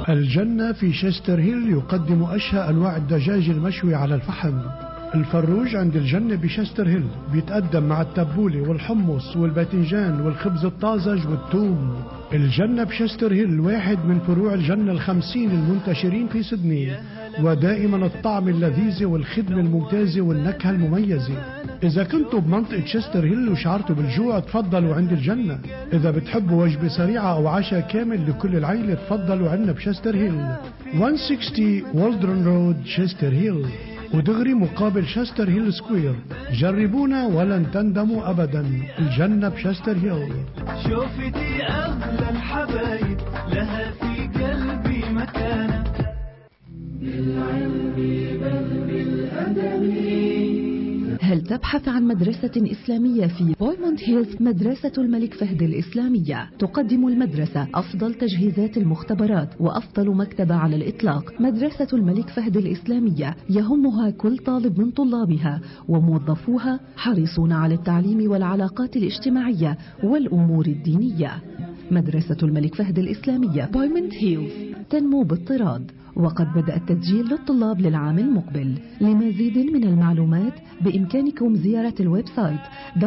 الجنة في شيستر هيل يقدم أشهى أنواع الدجاج المشوي على الفحم الفروج عند الجنة بشستر هيل بيتقدم مع التبولة والحمص والباذنجان والخبز الطازج والثوم الجنة بشستر هيل واحد من فروع الجنة الخمسين المنتشرين في سدني ودائما الطعم اللذيذ والخدمة الممتازة والنكهة المميزة إذا كنتوا بمنطقة شستر هيل وشعرتوا بالجوع تفضلوا عند الجنة إذا بتحبوا وجبة سريعة أو عشاء كامل لكل العيلة تفضلوا عنا بشستر هيل 160 والدرن رود شستر هيل ودغري مقابل شستر هيل سكوير جربونا ولن تندموا أبدا الجنة بشستر هيل شوفتي أغلى الحبايب لها في قلبي مكانة بالعلم بل بالأدب هل تبحث عن مدرسة إسلامية في بويموند هيلز مدرسة الملك فهد الإسلامية تقدم المدرسة أفضل تجهيزات المختبرات وأفضل مكتبة على الإطلاق مدرسة الملك فهد الإسلامية يهمها كل طالب من طلابها وموظفوها حريصون على التعليم والعلاقات الاجتماعية والأمور الدينية مدرسة الملك فهد الإسلامية بويموند هيلز تنمو باضطراد وقد بدأ التسجيل للطلاب للعام المقبل لمزيد من المعلومات بإمكانكم زيارة الويب سايت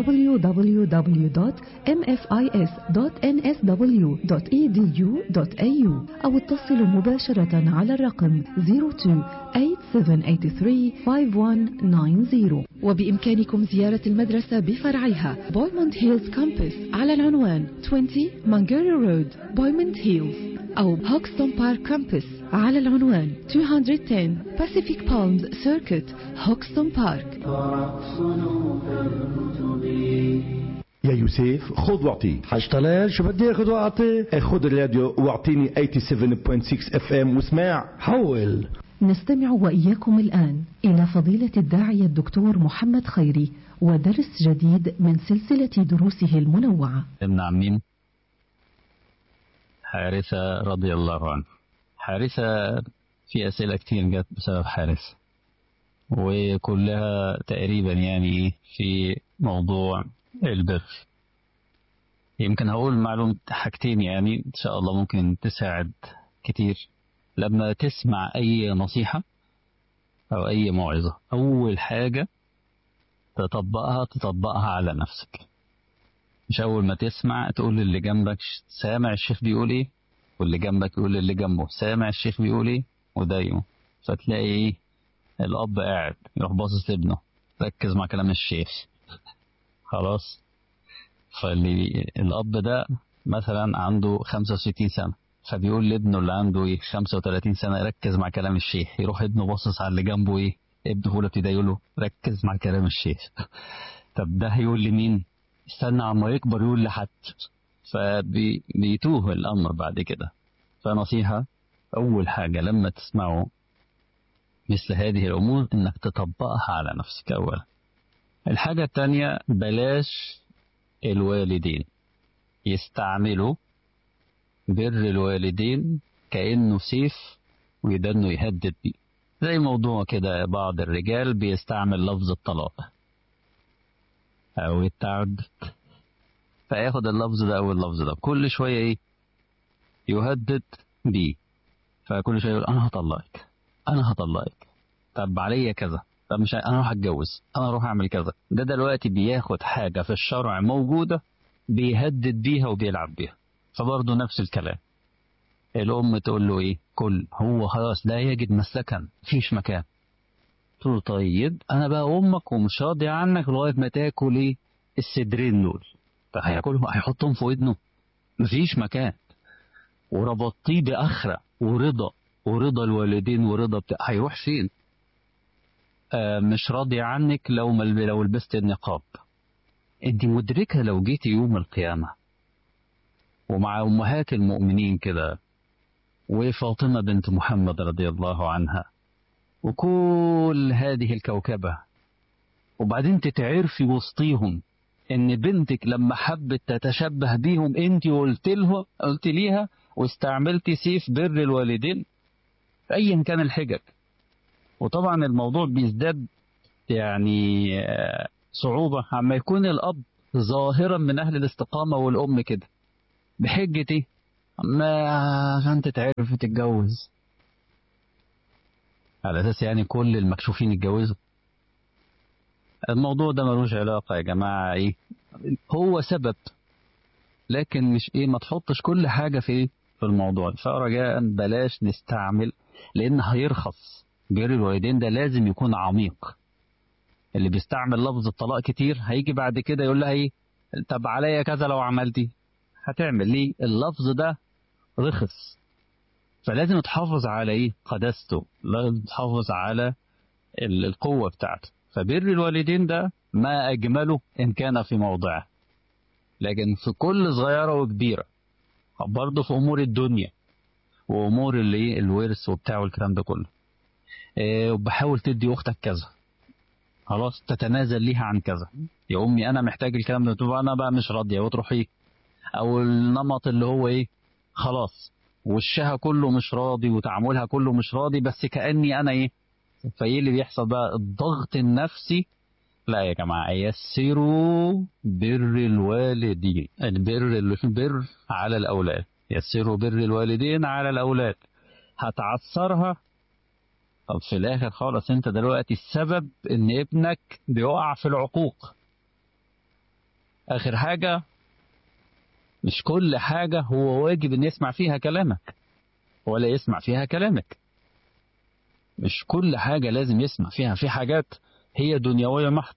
www.mfis.nsw.edu.au أو اتصلوا مباشرة على الرقم 02-8783-5190 وبإمكانكم زيارة المدرسة بفرعها بويموند هيلز كامبس على العنوان 20 مانجاري رود بويموند هيلز أو هوكستون بارك كامبس على العنوان 210 Pacific Palms Circuit هوكستون بارك يا يوسف خذ واعطي حاج طلال شو بدي اخذ واعطي خذ الراديو واعطيني 87.6 اف ام واسمع حول نستمع وإياكم الآن إلى فضيلة الداعية الدكتور محمد خيري ودرس جديد من سلسلة دروسه المنوعة ابن عمين حارثة رضي الله عنه حارثة في أسئلة كتير جت بسبب حارث وكلها تقريبا يعني في موضوع البر يمكن هقول معلومة حاجتين يعني إن شاء الله ممكن تساعد كتير لما تسمع أي نصيحة أو أي موعظة أول حاجة تطبقها تطبقها على نفسك مش أول ما تسمع تقول للي جنبك سامع الشيخ بيقول إيه واللي جنبك يقول للي جنبه سامع الشيخ بيقول إيه ودايمه فتلاقي إيه الأب قاعد يروح باصص لابنه ركز مع كلام الشيخ خلاص فاللي الأب ده مثلا عنده 65 سنة فبيقول لابنه اللي عنده ايه 35 سنة ركز مع كلام الشيخ يروح ابنه باصص على اللي جنبه ايه ابنه هو ابتدى يقول له ركز مع كلام الشيخ طب ده هيقول لمين استنى عما يكبر يقول لحد فبيتوه الأمر بعد كده فنصيحة أول حاجة لما تسمعوا مثل هذه الأمور إنك تطبقها على نفسك أولا الحاجة الثانية بلاش الوالدين يستعملوا بر الوالدين كأنه سيف ويدنه يهدد بيه زي موضوع كده بعض الرجال بيستعمل لفظ الطلاق أو التعد فياخد اللفظ ده أو اللفظ ده كل شوية إيه يهدد بيه فكل شوية يقول أنا هطلقك أنا هطلقك طب عليا كذا طب مش أنا أروح أتجوز أنا أروح أعمل كذا ده دلوقتي بياخد حاجة في الشرع موجودة بيهدد بيها وبيلعب بيها فبرضه نفس الكلام الأم تقول له إيه كل هو خلاص لا يجد مسكن مفيش مكان تقول له طيب أنا بقى أمك ومش راضي عنك لغاية ما تاكل إيه الصدرين دول فهياكلهم هيحطهم في ودنه مفيش مكان وربطيه بأخرة ورضا ورضا الوالدين ورضا بتاع هيروح فين آه مش راضي عنك لو مل... لو لبست النقاب انت مدركة لو جيتي يوم القيامة ومع أمهات المؤمنين كده وفاطمة بنت محمد رضي الله عنها وكل هذه الكوكبة وبعدين تتعرفي وسطيهم ان بنتك لما حبت تتشبه بيهم انت قلت لها قلت ليها واستعملتي سيف بر الوالدين ايا كان الحجج وطبعا الموضوع بيزداد يعني صعوبة عما يكون الأب ظاهرا من أهل الاستقامة والأم كده بحجة إيه؟ ما عشان تتعرف تتجوز على اساس يعني كل المكشوفين يتجوزوا الموضوع ده ملوش علاقة يا جماعة ايه هو سبب لكن مش ايه ما تحطش كل حاجة في ايه في الموضوع فرجاء بلاش نستعمل لان هيرخص بر الوالدين ده لازم يكون عميق اللي بيستعمل لفظ الطلاق كتير هيجي بعد كده يقول لها ايه طب عليا كذا لو عملتي هتعمل ليه اللفظ ده رخص فلازم تحافظ على ايه قداسته لازم تحافظ على ال- القوة بتاعته فبر الوالدين ده ما أجمله إن كان في موضعه لكن في كل صغيرة وكبيرة برضه في أمور الدنيا وأمور اللي إيه الورث وبتاع والكلام ده كله إيه وبحاول تدي أختك كذا خلاص تتنازل ليها عن كذا يا أمي أنا محتاج الكلام ده تبقى أنا بقى مش راضية وتروح إيه أو النمط اللي هو إيه خلاص وشها كله مش راضي وتعاملها كله مش راضي بس كأني أنا إيه فايه اللي بيحصل بقى الضغط النفسي لا يا جماعة يسروا بر الوالدين البر البر على الأولاد يسروا بر الوالدين على الأولاد هتعثرها طب في الآخر خالص أنت دلوقتي السبب إن ابنك بيقع في العقوق آخر حاجة مش كل حاجة هو واجب إن يسمع فيها كلامك ولا يسمع فيها كلامك مش كل حاجة لازم يسمع فيها في حاجات هي دنيوية محض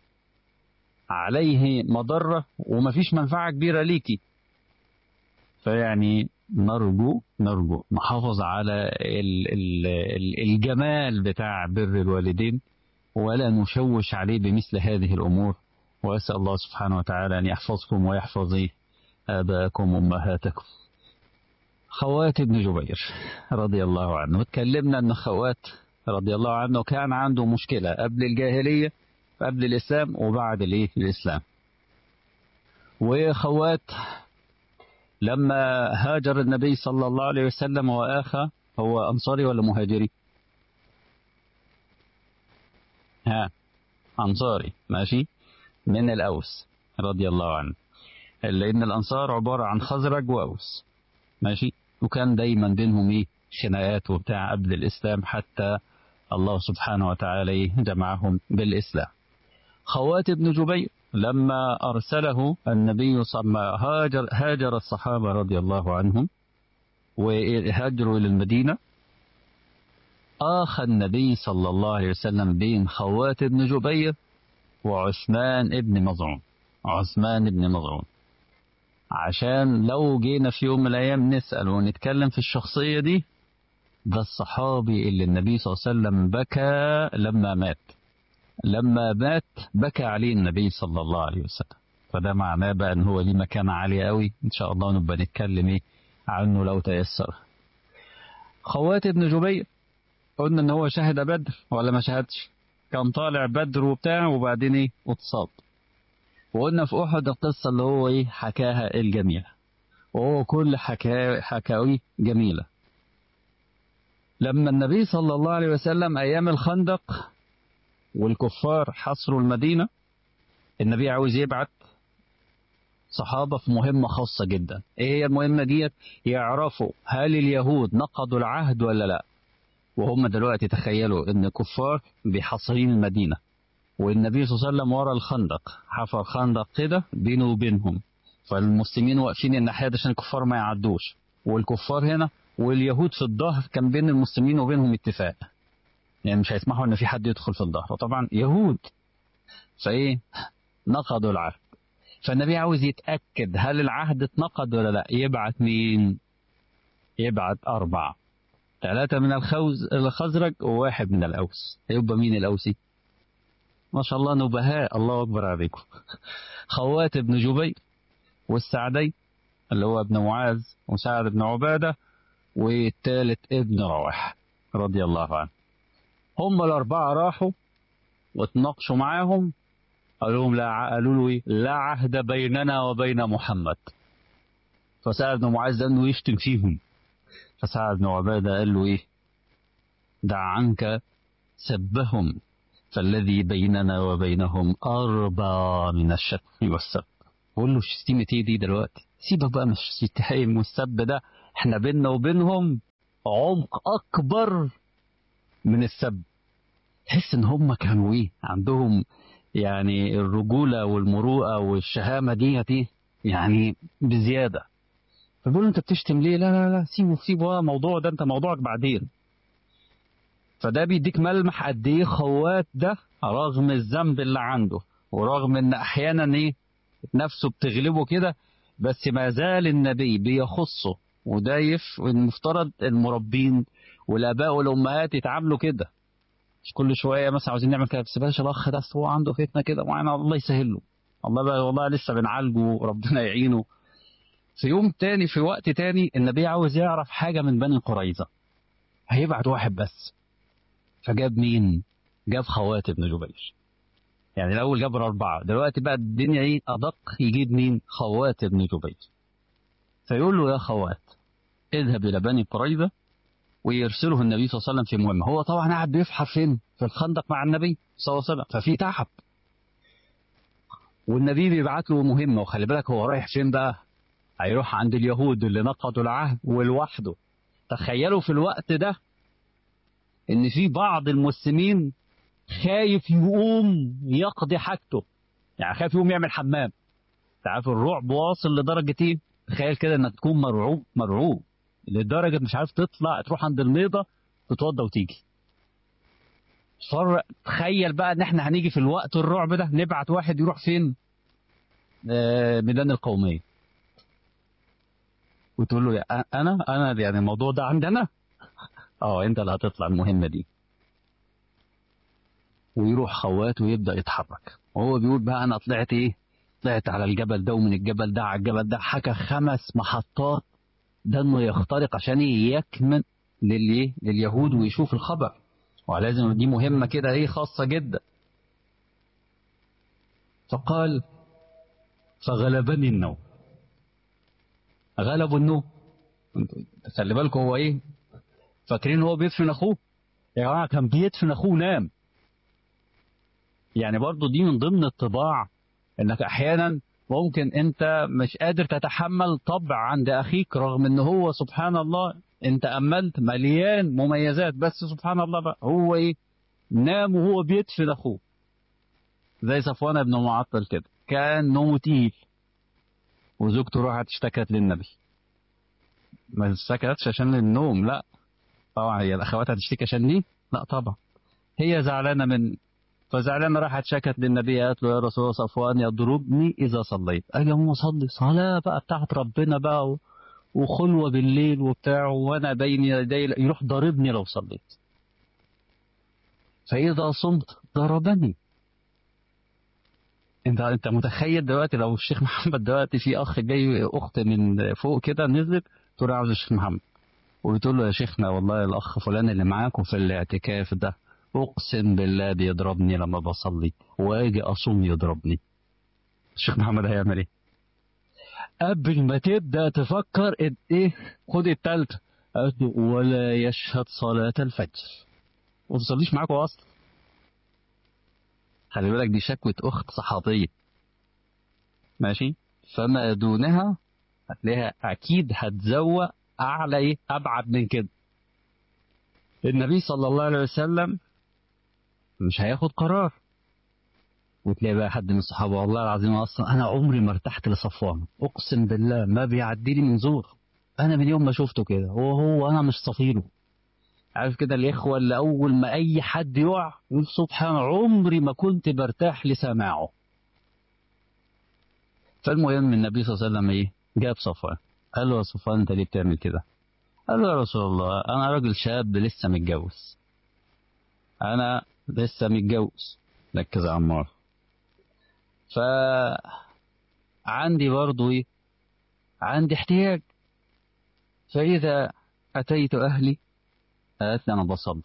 عليه مضرة ومفيش منفعة كبيرة ليكي فيعني نرجو نرجو نحافظ على ال ال ال الجمال بتاع بر الوالدين ولا نشوش عليه بمثل هذه الأمور وأسأل الله سبحانه وتعالى أن يحفظكم ويحفظ آباءكم وأمهاتكم خوات ابن جبير رضي الله عنه واتكلمنا ان خوات رضي الله عنه كان عنده مشكلة قبل الجاهلية قبل الإسلام وبعد الايه الإسلام وخوات لما هاجر النبي صلى الله عليه وسلم وآخى هو أنصاري ولا مهاجري ها أنصاري ماشي من الأوس رضي الله عنه لأن الأنصار عبارة عن خزرج وأوس ماشي وكان دايما بينهم ايه خناقات وبتاع قبل الاسلام حتى الله سبحانه وتعالى إيه جمعهم بالاسلام خوات ابن جبير لما ارسله النبي صلى الله عليه وسلم هاجر هاجر الصحابه رضي الله عنهم وهاجروا الى المدينه آخى النبي صلى الله عليه وسلم بين خوات ابن جبير وعثمان ابن مظعون عثمان ابن مظعون عشان لو جينا في يوم من الأيام نسأل ونتكلم في الشخصية دي ده الصحابي اللي النبي صلى الله عليه وسلم بكى لما مات لما مات بكى عليه النبي صلى الله عليه وسلم فده معناه بقى ان هو ليه مكانة عالية قوي ان شاء الله نبقى نتكلم ايه عنه لو تيسر خوات ابن جبير قلنا ان هو شهد بدر ولا ما شهدش كان طالع بدر وبتاع وبعدين ايه اتصاب وقلنا في احد القصه اللي هو ايه حكاها الجميع وهو كل حكا حكاوي جميله لما النبي صلى الله عليه وسلم ايام الخندق والكفار حصروا المدينه النبي عاوز يبعت صحابه في مهمه خاصه جدا ايه هي المهمه ديت يعرفوا هل اليهود نقضوا العهد ولا لا وهم دلوقتي تخيلوا ان كفار بيحاصرين المدينه والنبي صلى الله عليه وسلم ورا الخندق حفر خندق كده بينه وبينهم فالمسلمين واقفين الناحيه دي عشان الكفار ما يعدوش والكفار هنا واليهود في الظهر كان بين المسلمين وبينهم اتفاق يعني مش هيسمحوا ان في حد يدخل في الظهر وطبعا يهود فايه نقضوا العهد فالنبي عاوز يتاكد هل العهد اتنقض ولا لا يبعت مين يبعت اربعه ثلاثه من الخوز الخزرج وواحد من الاوس يبقى مين الاوسي ما شاء الله نبهاء الله أكبر عليكم خوات بن جبير والسعدي اللي هو ابن معاذ وسعد بن عبادة والثالث ابن رواح رضي الله عنه هم الأربعة راحوا واتناقشوا معاهم قالوا لهم لا قالوا له إيه؟ لا عهد بيننا وبين محمد فسعد بن معاذ ده انه يشتم فيهم فسعد بن عبادة قال له ايه دع عنك سبهم فالذي بيننا وبينهم أربى من الشتم والسب بقول له شتيمة ايه دي دلوقتي سيبك بقى من الشتايم والسب ده احنا بينا وبينهم عمق اكبر من السب تحس ان هم كانوا ايه عندهم يعني الرجولة والمروءة والشهامة دي دي يعني بزيادة فبيقول له انت بتشتم ليه لا لا لا سيبه سيبه اه موضوع ده انت موضوعك بعدين فده بيديك ملمح قد ايه خوات ده رغم الذنب اللي عنده ورغم ان احيانا ايه نفسه بتغلبه كده بس ما زال النبي بيخصه وده يف المفترض المربين والاباء والامهات يتعاملوا كده مش كل شويه مثلا عاوزين نعمل كده بس بلاش الاخ ده أصل هو عنده فتنه كده معينه الله يسهل له الله بقى والله لسه بنعالجه ربنا يعينه في يوم تاني في وقت تاني النبي عاوز يعرف حاجه من بني قريظه هيبعت واحد بس فجاب مين؟ جاب خوات بن جبير يعني الاول جاب اربعه دلوقتي بقى الدنيا ايه ادق يجيب مين؟ خوات بن جبير فيقول له يا خوات اذهب الى بني قريظه ويرسله النبي صلى الله عليه وسلم في مهمه هو طبعا قاعد بيفحر فين؟ في الخندق مع النبي صلى الله عليه وسلم ففي تعب والنبي بيبعت له مهمه وخلي بالك هو رايح فين بقى؟ هيروح عند اليهود اللي نقضوا العهد ولوحده تخيلوا في الوقت ده ان في بعض المسلمين خايف يقوم يقضي حاجته يعني خايف يقوم يعمل حمام تعرف الرعب واصل لدرجه ايه تخيل كده انك تكون مرعوب مرعوب لدرجه مش عارف تطلع تروح عند الميضه تتوضى وتيجي فر تخيل بقى ان احنا هنيجي في الوقت الرعب ده نبعت واحد يروح فين آه ميدان القوميه وتقول له يا انا انا يعني الموضوع ده عندي انا اه انت اللي هتطلع المهمه دي ويروح خوات ويبدا يتحرك وهو بيقول بقى انا طلعت ايه طلعت على الجبل ده ومن الجبل ده على الجبل ده حكى خمس محطات ده انه يخترق عشان يكمن للايه لليهود ويشوف الخبر ولازم دي مهمه كده ايه خاصه جدا فقال فغلبني النوم غلبوا النوم خلي بالكم هو ايه فاكرين هو بيدفن اخوه يا جماعه كان بيدفن اخوه نام يعني برضو دي من ضمن الطباع انك احيانا ممكن انت مش قادر تتحمل طبع عند اخيك رغم ان هو سبحان الله انت املت مليان مميزات بس سبحان الله بقى هو ايه نام وهو بيدفن اخوه زي صفوان بن معطل كده كان نومه تقيل وزوجته راحت اشتكت للنبي ما اشتكتش عشان النوم لا طبعا هي الاخوات هتشتكي عشان دي لا طبعا هي زعلانه من فزعلانه راحت شكت للنبي قالت له يا رسول الله صفوان يضربني اذا صليت اجي اقوم اصلي صلاه بقى بتاعت ربنا بقى و... وخلوه بالليل وبتاع وانا بين يدي يروح ضاربني لو صليت فاذا صمت ضربني انت انت متخيل دلوقتي لو الشيخ محمد دلوقتي في اخ جاي اخت من فوق كده نزلت تقول عاوز الشيخ محمد وبتقول له يا شيخنا والله الاخ فلان اللي معاكم في الاعتكاف ده اقسم بالله بيضربني لما بصلي واجي اصوم يضربني الشيخ محمد هيعمل ايه قبل ما تبدا تفكر إد ايه خد التالتة قالت له ولا يشهد صلاة الفجر وما تصليش معاكم اصلا خلي بالك دي شكوى اخت صحابيه ماشي فما دونها هتلاقيها اكيد هتزوق اعلى ايه ابعد من كده النبي صلى الله عليه وسلم مش هياخد قرار وتلاقي بقى حد من الصحابه والله العظيم اصلا انا عمري ما ارتحت لصفوان اقسم بالله ما بيعدي لي من زور انا من يوم ما شفته كده هو هو انا مش صفيله عارف كده الاخوه اللي اول ما اي حد يقع يقول سبحان عمري ما كنت برتاح لسماعه فالمهم النبي صلى الله عليه وسلم ايه جاب صفوان قال له يا صفوان انت ليه بتعمل كده قال له يا رسول الله انا راجل شاب لسه متجوز انا لسه متجوز ركز يا عمار ف عندي برضو ايه عندي احتياج فاذا اتيت اهلي قالت لي انا بصلي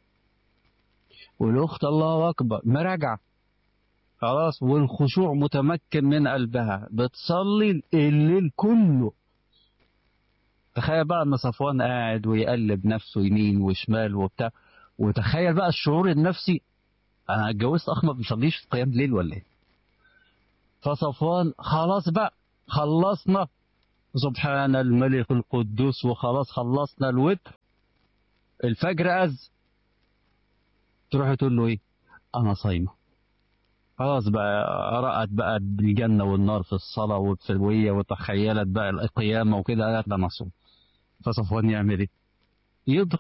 والاخت الله اكبر مراجعه خلاص والخشوع متمكن من قلبها بتصلي الليل كله تخيل بقى ان صفوان قاعد ويقلب نفسه يمين وشمال وبتاع وتخيل بقى الشعور النفسي انا اتجوزت اخ ما بيصليش في قيام ليل ولا ايه فصفوان خلاص بقى خلصنا سبحان الملك القدوس وخلاص خلصنا الوتر الفجر أذ تروح تقول له ايه انا صايمه خلاص بقى رأت بقى الجنة والنار في الصلاة والسلوية وتخيلت بقى القيامة وكده قالت لا نصوم فصفوان يعمل ايه؟ يضرب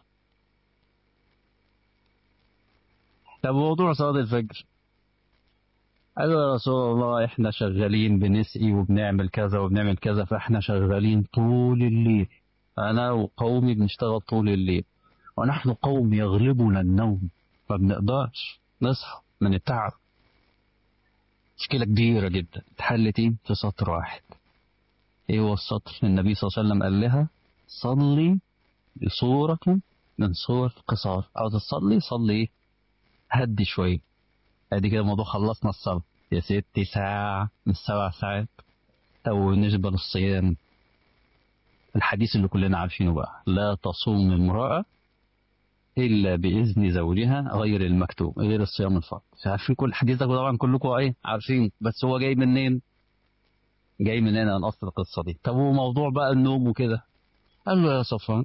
طب موضوع صلاة الفجر قال له يا رسول الله احنا شغالين بنسقي وبنعمل كذا وبنعمل كذا فاحنا شغالين طول الليل انا وقومي بنشتغل طول الليل ونحن قوم يغلبنا النوم ما بنقدرش نصحى من التعب مشكلة كبيرة جدا اتحلت ايه في سطر واحد ايه هو السطر النبي صلى الله عليه وسلم قال لها صلي بصورة من صور القصار عاوز تصلي صلي ايه هدي شوية ادي كده الموضوع خلصنا الصلاة يا ست ساعة من سبع ساعات او بالنسبة للصيام الحديث اللي كلنا عارفينه بقى لا تصوم امرأة إلا بإذن زوجها غير المكتوب غير الصيام الفرض عارفين كل الحديث ده طبعا كلكم ايه عارفين بس هو جاي منين جاي منين عن أصل القصة دي طب وموضوع بقى النوم وكده قال له يا صفوان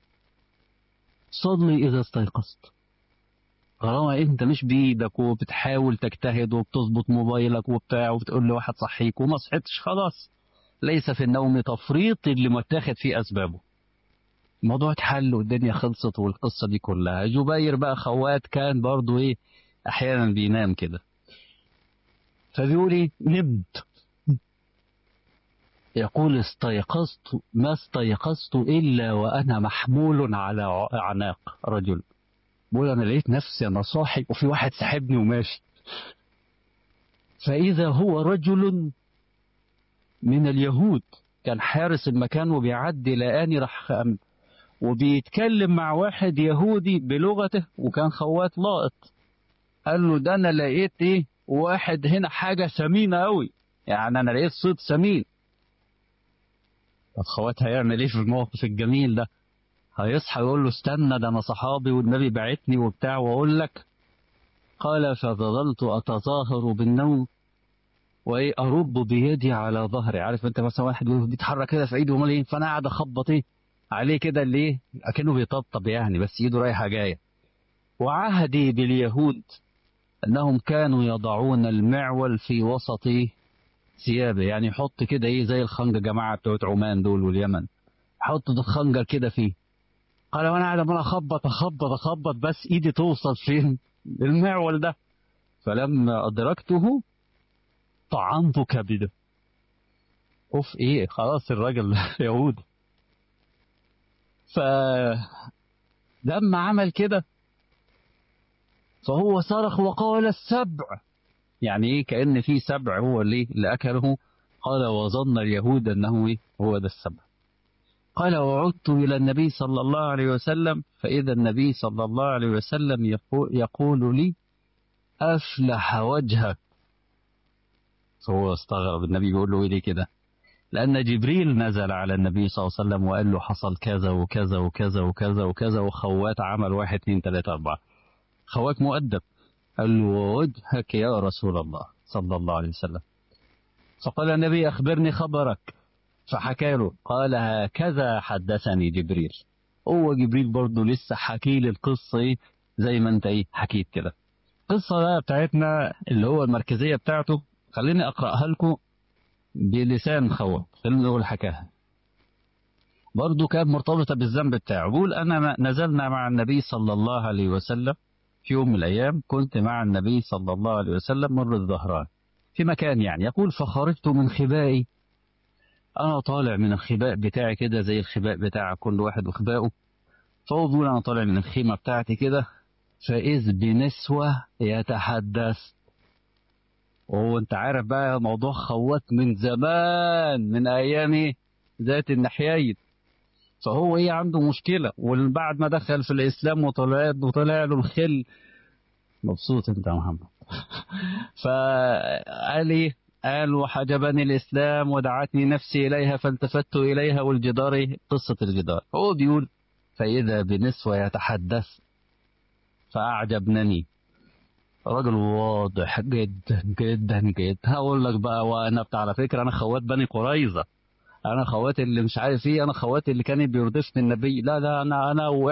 صلي إذا استيقظت طالما انت مش بايدك وبتحاول تجتهد وبتظبط موبايلك وبتاع وبتقول لواحد صحيك وما صحتش خلاص ليس في النوم تفريط اللي متاخد فيه اسبابه الموضوع اتحل والدنيا خلصت والقصه دي كلها جبير بقى خوات كان برضو ايه احيانا بينام كده فبيقول ايه نمت يقول استيقظت ما استيقظت الا وانا محمول على اعناق رجل بقول انا لقيت نفسي انا صاحي وفي واحد سحبني وماشي فاذا هو رجل من اليهود كان حارس المكان وبيعدي لقاني راح وبيتكلم مع واحد يهودي بلغته وكان خوات لاقط قال له ده انا لقيت ايه واحد هنا حاجه ثمينه قوي يعني انا لقيت صيد ثمين طب خوات هيعمل ايه في الموقف الجميل ده هيصحى يقول له استنى ده انا صحابي والنبي بعتني وبتاع واقول لك قال فظللت اتظاهر بالنوم وايه ارب بيدي على ظهري عارف انت مثلا واحد بيتحرك كده في ايده امال ايه فانا قاعد اخبط ايه عليه كده اللي ايه اكنه بيطبطب يعني بس ايده رايحه جايه وعهدي باليهود انهم كانوا يضعون المعول في وسط ثيابه يعني يحط كده ايه زي الخنجة جماعه بتوع عمان دول واليمن حط الخنجر كده فيه قال وانا قاعد عمال اخبط اخبط اخبط بس ايدي توصل فين المعول ده فلما ادركته طعنت كبده اوف ايه خلاص الراجل يهودي ف لما عمل كده فهو صرخ وقال السبع يعني ايه كأن في سبع هو اللي اللي اكله قال وظن اليهود انه ايه هو ده السبع قال وعدت إلى النبي صلى الله عليه وسلم فإذا النبي صلى الله عليه وسلم يقول, يقول لي أفلح وجهك فهو استغرب النبي بيقول له إيه كده لأن جبريل نزل على النبي صلى الله عليه وسلم وقال له حصل كذا وكذا وكذا وكذا وكذا وخوات عمل واحد اثنين ثلاثة أربعة خواك مؤدب قال له وجهك يا رسول الله صلى الله عليه وسلم فقال النبي أخبرني خبرك فحكى له قال هكذا حدثني جبريل هو جبريل برضه لسه حكي لي القصة ايه زي ما انت ايه حكيت كده القصة بقى بتاعتنا اللي هو المركزية بتاعته خليني أقرأها لكم بلسان خوات خلينا نقول حكاها برضه كانت مرتبطة بالذنب بتاعه بيقول أنا نزلنا مع النبي صلى الله عليه وسلم في يوم من الأيام كنت مع النبي صلى الله عليه وسلم مر الظهران في مكان يعني يقول فخرجت من خبائي انا طالع من الخباء بتاعي كده زي الخباء بتاع كل واحد وخبائه فهو بيقول انا طالع من الخيمه بتاعتي كده فاذ بنسوه يتحدث وهو انت عارف بقى موضوع خوات من زمان من ايام ذات النحيين فهو ايه عنده مشكله وبعد ما دخل في الاسلام وطلع وطلع له الخل مبسوط انت يا محمد فقال ايه قال وحجبني الإسلام ودعتني نفسي إليها فالتفت إليها والجدار قصة الجدار هو بيقول فإذا بنسوة يتحدث فأعجبنني راجل واضح جدا جدا جدا هقول لك بقى وانا بتاع على فكره انا خوات بني قريظه انا خوات اللي مش عارف ايه انا خوات اللي كان بيردفني النبي لا لا انا انا